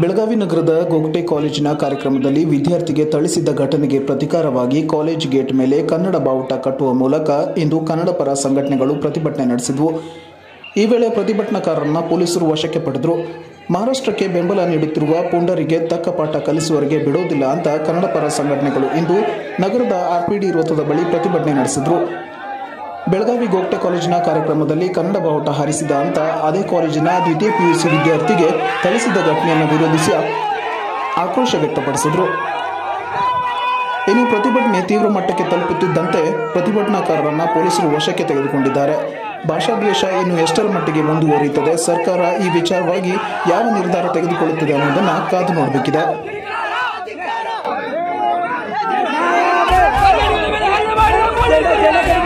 ಬೆಳಗಾವಿ ನಗರದ ಗೋಗಟೆ ಕಾಲೇಜಿನ ಕಾರ್ಯಕ್ರಮದಲ್ಲಿ ವಿದ್ಯಾರ್ಥಿಗೆ ಥಳಿಸಿದ ಘಟನೆಗೆ ಪ್ರತಿಕಾರವಾಗಿ ಕಾಲೇಜ್ ಗೇಟ್ ಮೇಲೆ ಕನ್ನಡ ಬಾವುಟ ಕಟ್ಟುವ ಮೂಲಕ ಇಂದು ಕನ್ನಡ ಪರ ಸಂಘಟನೆಗಳು ಪ್ರತಿಭಟನೆ ನಡೆಸಿದವು ಈ ವೇಳೆ ಪ್ರತಿಭಟನಾಕಾರರನ್ನ ಪೊಲೀಸರು ವಶಕ್ಕೆ ಪಡೆದರು ಮಹಾರಾಷ್ಟ್ರಕ್ಕೆ ಬೆಂಬಲ ನೀಡುತ್ತಿರುವ ಪುಂಡರಿಗೆ ತಕ್ಕ ಪಾಠ ಕಲಿಸುವವರೆಗೆ ಬಿಡೋದಿಲ್ಲ ಅಂತ ಕನ್ನಡ ಪರ ಸಂಘಟನೆಗಳು ಇಂದು ನಗರದ ಆರ್ಪಿಡಿ ವೃತ್ತದ ಬಳಿ ಪ್ರತಿಭಟನೆ ನಡೆಸಿದ್ರು ಬೆಳಗಾವಿ ಗೋಗ್ಟೆ ಕಾಲೇಜಿನ ಕಾರ್ಯಕ್ರಮದಲ್ಲಿ ಕನ್ನಡ ಬಾವುಟ ಹಾರಿಸಿದ ಅಂತ ಅದೇ ಕಾಲೇಜಿನ ದ್ವಿತೀಯ ಪಿಯುಸಿ ವಿದ್ಯಾರ್ಥಿಗೆ ಥಳಿಸಿದ ಘಟನೆಯನ್ನು ವಿರೋಧಿಸಿ ಆಕ್ರೋಶ ವ್ಯಕ್ತಪಡಿಸಿದರು ಇನ್ನು ಪ್ರತಿಭಟನೆ ತೀವ್ರ ಮಟ್ಟಕ್ಕೆ ತಲುಪುತ್ತಿದ್ದಂತೆ ಪ್ರತಿಭಟನಾಕಾರರನ್ನ ಪೊಲೀಸರು ವಶಕ್ಕೆ ತೆಗೆದುಕೊಂಡಿದ್ದಾರೆ ಭಾಷಾದ್ವೇಷ ಇನ್ನು ಎಷ್ಟರ ಮಟ್ಟಿಗೆ ಮುಂದುವರಿಯುತ್ತದೆ ಸರ್ಕಾರ ಈ ವಿಚಾರವಾಗಿ ಯಾವ ನಿರ್ಧಾರ ತೆಗೆದುಕೊಳ್ಳುತ್ತದೆ ಅನ್ನೋದನ್ನ ಕಾದು ನೋಡಬೇಕಿದೆ ಜನ ಜನ